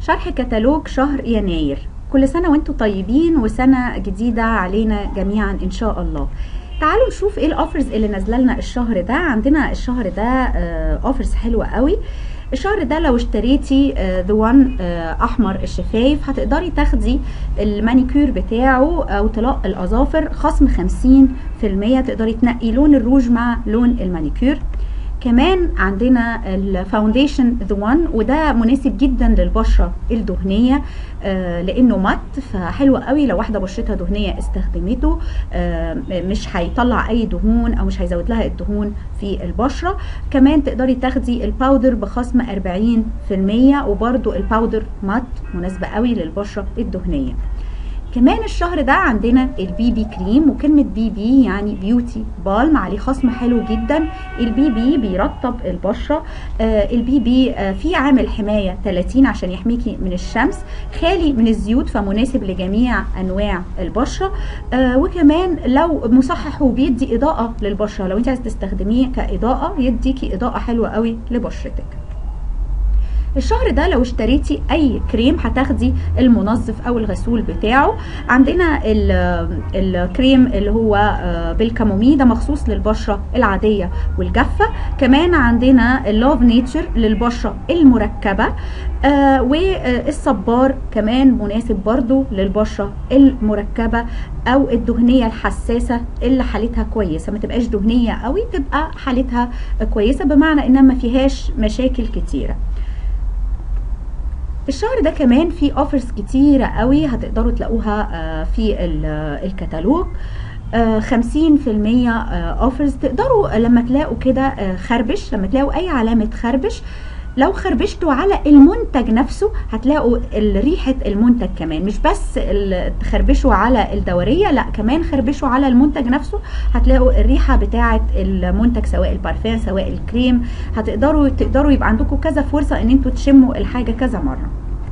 شرح كتالوج شهر يناير كل سنة وانتم طيبين وسنة جديدة علينا جميعا ان شاء الله تعالوا نشوف ايه الاوفرز اللي نازله لنا الشهر ده عندنا الشهر ده اوفرز حلوه قوي الشهر ده لو اشتريتي ذا وان احمر الشفايف هتقدري تاخدي المانيكير بتاعه او طلاق الاظافر خصم 50% تقدري تنقي لون الروج مع لون المانيكير كمان عندنا الفاونديشن ذا وان وده مناسب جدا للبشره الدهنيه آه لانه مات فحلو قوي لو واحده بشرتها دهنيه استخدمته آه مش هيطلع اي دهون او مش هيزود لها الدهون في البشره كمان تقدري تاخدي الباودر بخصم 40% وبرده الباودر مات مناسبه قوي للبشره الدهنيه كمان الشهر ده عندنا البي بي كريم وكلمة بي بي يعني بيوتي بالم عليه خصم حلو جدا البي بي بيرطب البشرة آه البي بي آه فيه عامل حماية 30 عشان يحميكي من الشمس خالي من الزيوت فمناسب لجميع أنواع البشرة آه وكمان لو مصحح وبيدي إضاءة للبشرة لو انت عايز تستخدميه كإضاءة يديكي إضاءة حلوة قوي لبشرتك الشهر ده لو اشتريتي اي كريم هتاخدي المنظف او الغسول بتاعه عندنا الكريم اللي هو بالكامومي ده مخصوص للبشره العاديه والجافه كمان عندنا اللوف نيتشر للبشره المركبه آه والصبار كمان مناسب برضو للبشره المركبه او الدهنيه الحساسه اللي حالتها كويسه ما تبقاش دهنيه قوي تبقى حالتها كويسه بمعنى انها ما فيهاش مشاكل كتيره الشهر ده كمان في اوفرز كتيرة قوي هتقدروا تلاقوها في الكتالوج خمسين في المية اوفرز تقدروا لما تلاقوا كده خربش لما تلاقوا اي علامة خربش لو خربشتوا على المنتج نفسه هتلاقوا ريحة المنتج كمان مش بس تخربشوا على الدورية لا كمان خربشوا على المنتج نفسه هتلاقوا الريحة بتاعة المنتج سواء البارفان سواء الكريم هتقدروا تقدروا يبقى عندكم كذا فرصة ان انتوا تشموا الحاجة كذا مرة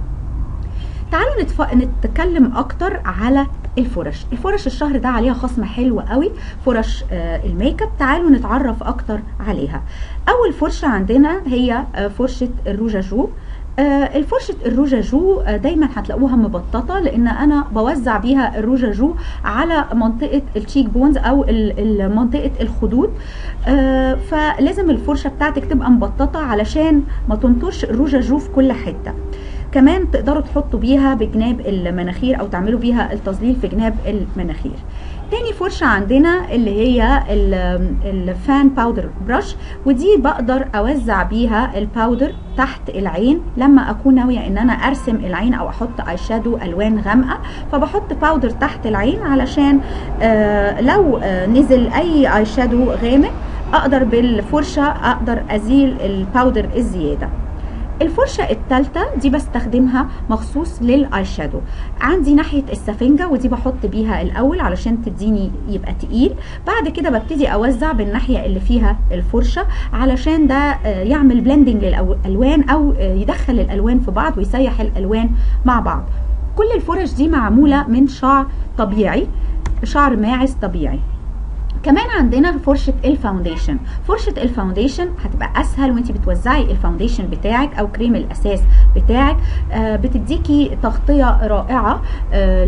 تعالوا نتف... نتكلم اكتر على الفرش الفرش الشهر ده عليها خصم حلو قوي فرش آه الميك اب تعالوا نتعرف اكتر عليها اول فرشه عندنا هي آه فرشه الروجاجو آه الفرشة الروجاجو آه دايما هتلاقوها مبططة لان انا بوزع بيها الروجاجو على منطقة التشيك بونز او منطقة الخدود آه فلازم الفرشة بتاعتك تبقى مبططة علشان ما تنطرش الروجاجو في كل حتة كمان تقدروا تحطوا بيها بجناب المناخير او تعملوا بيها التظليل في جناب المناخير تاني فرشة عندنا اللي هي الفان باودر برش ودي بقدر اوزع بيها الباودر تحت العين لما اكون ناوية ان انا ارسم العين او احط اي شادو الوان غامقة فبحط باودر تحت العين علشان آه لو آه نزل اي اي شادو غامق اقدر بالفرشة اقدر ازيل الباودر الزيادة الفرشة التالتة دي بستخدمها مخصوص للاي شادو عندي ناحية السفنجة ودي بحط بيها الاول علشان تديني يبقى تقيل بعد كده ببتدي اوزع بالناحية اللي فيها الفرشة علشان ده يعمل بلندنج للالوان او يدخل الالوان في بعض ويسيح الالوان مع بعض كل الفرش دي معمولة من شعر طبيعي شعر ماعز طبيعي كمان عندنا فرشة الفاونديشن فرشة الفاونديشن هتبقى اسهل وانت بتوزعي الفاونديشن بتاعك او كريم الاساس بتاعك آه بتديكي تغطية رائعة آه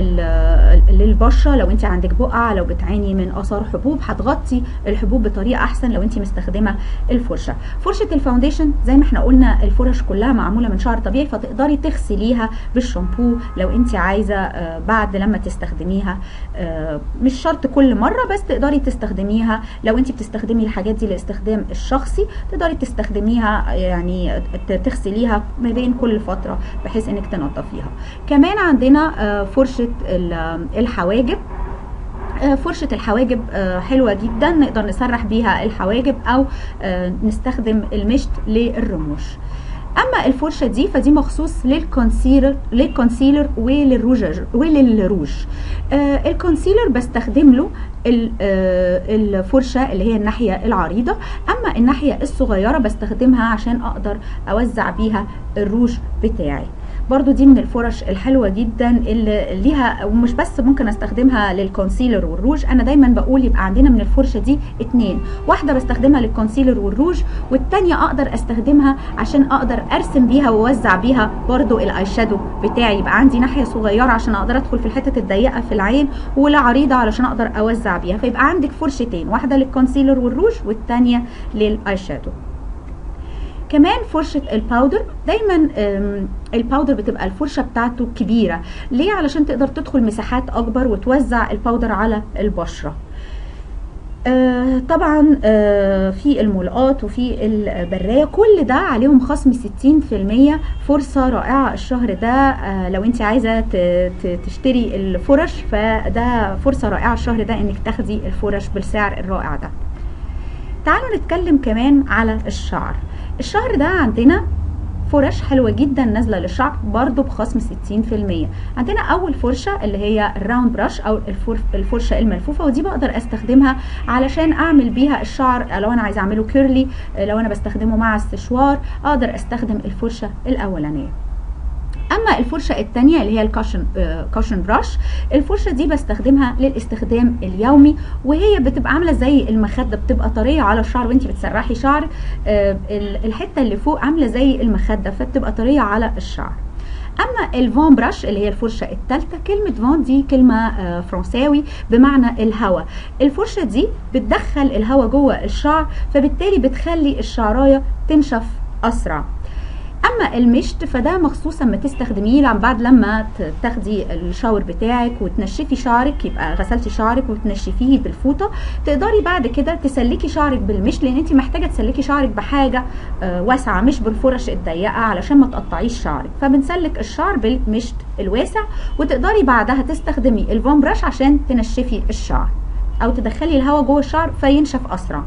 للبشرة لو انت عندك بقع لو بتعاني من اثار حبوب هتغطي الحبوب بطريقة احسن لو انت مستخدمة الفرشة فرشة الفاونديشن زي ما احنا قلنا الفرش كلها معمولة من شعر طبيعي فتقدري تغسليها بالشامبو لو انت عايزة آه بعد لما تستخدميها مش شرط كل مرة بس تقدري تستخدميها لو انت بتستخدمي الحاجات دي لاستخدام الشخصي تقدري تستخدميها يعني تغسليها ما بين كل فتره بحيث انك تنظفيها كمان عندنا فرشه الحواجب فرشة الحواجب حلوة جدا نقدر نسرح بيها الحواجب او نستخدم المشط للرموش اما الفرشه دي فدي مخصوص للكونسيلر للكونسيلر وللروج وللروج آه الكونسيلر بستخدم له الفرشه اللي هي الناحيه العريضه اما الناحيه الصغيره بستخدمها عشان اقدر اوزع بيها الروج بتاعي برضو دي من الفرش الحلوه جدا اللي ليها ومش بس ممكن استخدمها للكونسيلر والروج انا دايما بقول يبقى عندنا من الفرشه دي اتنين واحده بستخدمها للكونسيلر والروج والتانيه اقدر استخدمها عشان اقدر ارسم بيها واوزع بيها برضو الاي شادو بتاعي يبقى عندي ناحيه صغيره عشان اقدر ادخل في الحتت الضيقه في العين ولا عريضه علشان اقدر اوزع بيها فيبقى عندك فرشتين واحده للكونسيلر والروج والتانيه للاي شادو كمان فرشة الباودر دايما الباودر بتبقى الفرشة بتاعته كبيرة ليه علشان تقدر تدخل مساحات اكبر وتوزع الباودر على البشرة آه طبعا آه في الملقاط وفي البرايه كل ده عليهم خصم 60% فرصه رائعه الشهر ده آه لو انت عايزه تشتري الفرش فده فرصه رائعه الشهر ده انك تاخدي الفرش بالسعر الرائع ده تعالوا نتكلم كمان على الشعر الشهر ده عندنا فرش حلوه جدا نازله للشعر برضو بخصم 60% عندنا اول فرشه اللي هي الراوند براش او الفرشه الملفوفه ودي بقدر استخدمها علشان اعمل بيها الشعر لو انا عايزه اعمله كيرلي لو انا بستخدمه مع السشوار اقدر استخدم الفرشه الاولانيه اما الفرشه الثانيه اللي هي الكاشن كاشن براش الفرشه دي بستخدمها للاستخدام اليومي وهي بتبقى عامله زي المخده بتبقى طريه على الشعر وانت بتسرحي شعرك الحته اللي فوق عامله زي المخده فبتبقى طريه على الشعر اما الفون براش اللي هي الفرشه الثالثه كلمه فون دي كلمه فرنساوي بمعنى الهواء الفرشه دي بتدخل الهواء جوه الشعر فبالتالي بتخلي الشعرايه تنشف اسرع اما المشط فده مخصوص اما تستخدميه بعد لما تاخدي الشاور بتاعك وتنشفي شعرك يبقى غسلتي شعرك وتنشفيه بالفوطه تقدري بعد كده تسلكي شعرك بالمشط لان انت محتاجه تسلكي شعرك بحاجه واسعه مش بالفرش الضيقه علشان ما تقطعيش شعرك فبنسلك الشعر بالمشط الواسع وتقدري بعدها تستخدمي الفون براش عشان تنشفي الشعر او تدخلي الهواء جوه الشعر فينشف اسرع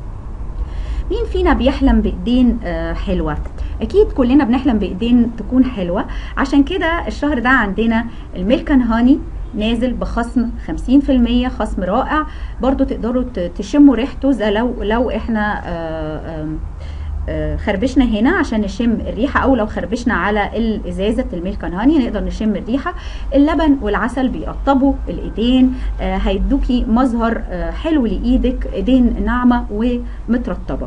مين فينا بيحلم بايدين حلوه اكيد كلنا بنحلم بايدين تكون حلوه عشان كده الشهر ده عندنا الميلكن هاني نازل بخصم 50% خصم رائع برضو تقدروا تشموا ريحته زي لو لو احنا آآ آآ خربشنا هنا عشان نشم الريحه او لو خربشنا على الازازه الميلكن هاني نقدر نشم الريحه اللبن والعسل بيقطبوا الايدين هيدوكي مظهر حلو لايدك ايدين ناعمه ومترطبه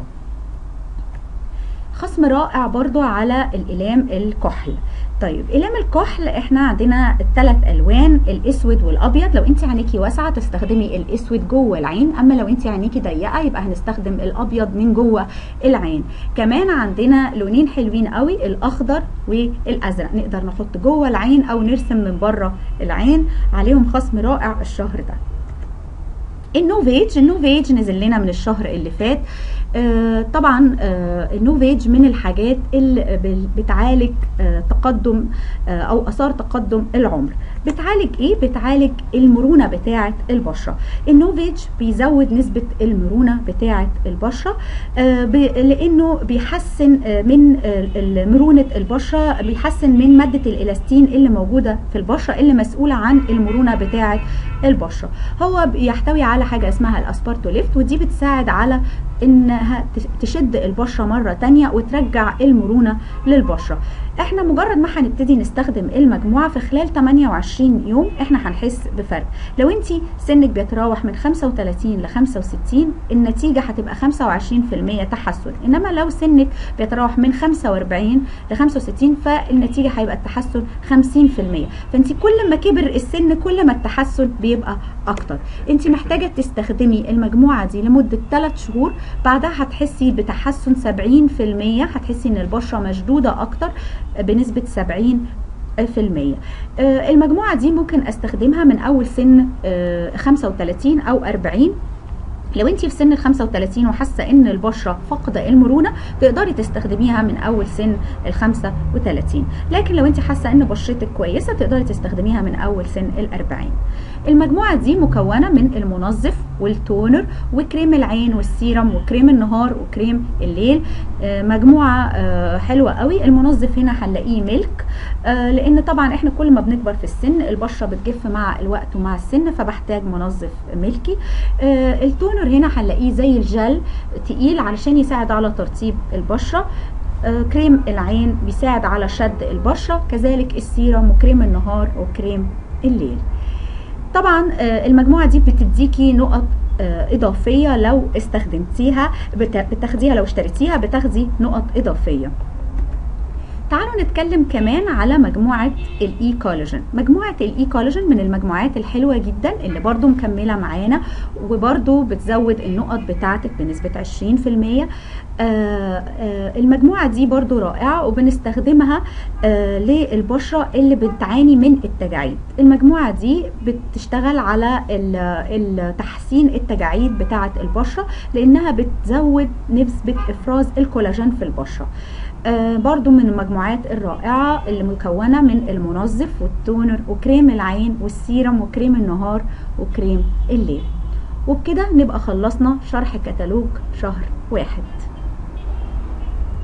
خصم رائع برضو على الإلام الكحل طيب إلام الكحل احنا عندنا الثلاث ألوان الأسود والأبيض لو انت عينيكي واسعة تستخدمي الأسود جوه العين أما لو انت عينيكي ضيقة يبقى هنستخدم الأبيض من جوه العين كمان عندنا لونين حلوين قوي الأخضر والأزرق نقدر نحط جوه العين أو نرسم من بره العين عليهم خصم رائع الشهر ده النوفيج النوفيج نزل لنا من الشهر اللي فات آه طبعا آه النوفيج من الحاجات اللي بتعالج آه تقدم او اثار تقدم العمر بتعالج ايه بتعالج المرونه بتاعه البشره النوفيج بيزود نسبه المرونه بتاعه البشره لانه بيحسن من مرونه البشره بيحسن من ماده الالاستين اللي موجوده في البشره اللي مسؤوله عن المرونه بتاعه البشره هو بيحتوي على حاجه اسمها الاسبارتوليفت ودي بتساعد على انها تشد البشره مره تانية وترجع المرونه للبشره احنا مجرد ما هنبتدي نستخدم المجموعه في خلال 28 يوم احنا هنحس بفرق لو انت سنك بيتراوح من 35 ل 65 النتيجه هتبقى 25% تحسن انما لو سنك بيتراوح من 45 ل 65 فالنتيجه هيبقى التحسن 50% فانت كل ما كبر السن كل ما التحسن بيبقى اكتر انت محتاجه تستخدمي المجموعه دي لمده 3 شهور بعدها هتحسي بتحسن 70% هتحسي ان البشره مشدوده اكتر بنسبه 70 في المية المجموعة دي ممكن استخدمها من اول سن 35 او 40 لو انت في سن ال 35 وحاسه ان البشره فاقده المرونه تقدري تستخدميها من اول سن ال 35 لكن لو انت حاسه ان بشرتك كويسه تقدري تستخدميها من اول سن ال 40 المجموعه دي مكونه من المنظف والتونر وكريم العين والسيرم وكريم النهار وكريم الليل مجموعه حلوه قوي المنظف هنا هنلاقيه ملك لان طبعا احنا كل ما بنكبر في السن البشره بتجف مع الوقت ومع السن فبحتاج منظف ملكي التونر هنا هنلاقيه زي الجل تقيل علشان يساعد على ترطيب البشره آه، كريم العين بيساعد على شد البشرة كذلك السيرم وكريم النهار وكريم الليل طبعا آه، المجموعة دي بتديكي نقط آه، إضافية لو استخدمتيها بت- بتاخديها لو اشتريتيها بتاخدي نقط إضافية تعالوا نتكلم كمان على مجموعة الاي كولاجين مجموعة الاي كولاجين من المجموعات الحلوة جدا اللي برضو مكملة معانا وبرضو بتزود النقط بتاعتك بنسبة 20% آه، آه، المجموعة دي برضو رائعة وبنستخدمها آه، للبشرة اللي بتعاني من التجاعيد المجموعة دي بتشتغل على ال- ال- تحسين التجاعيد بتاعة البشرة لأنها بتزود نسبة إفراز الكولاجين في البشرة آه، برضو من المجموعات الرائعة اللي مكونة من المنظف والتونر وكريم العين والسيرم وكريم النهار وكريم الليل وبكده نبقى خلصنا شرح كتالوج شهر واحد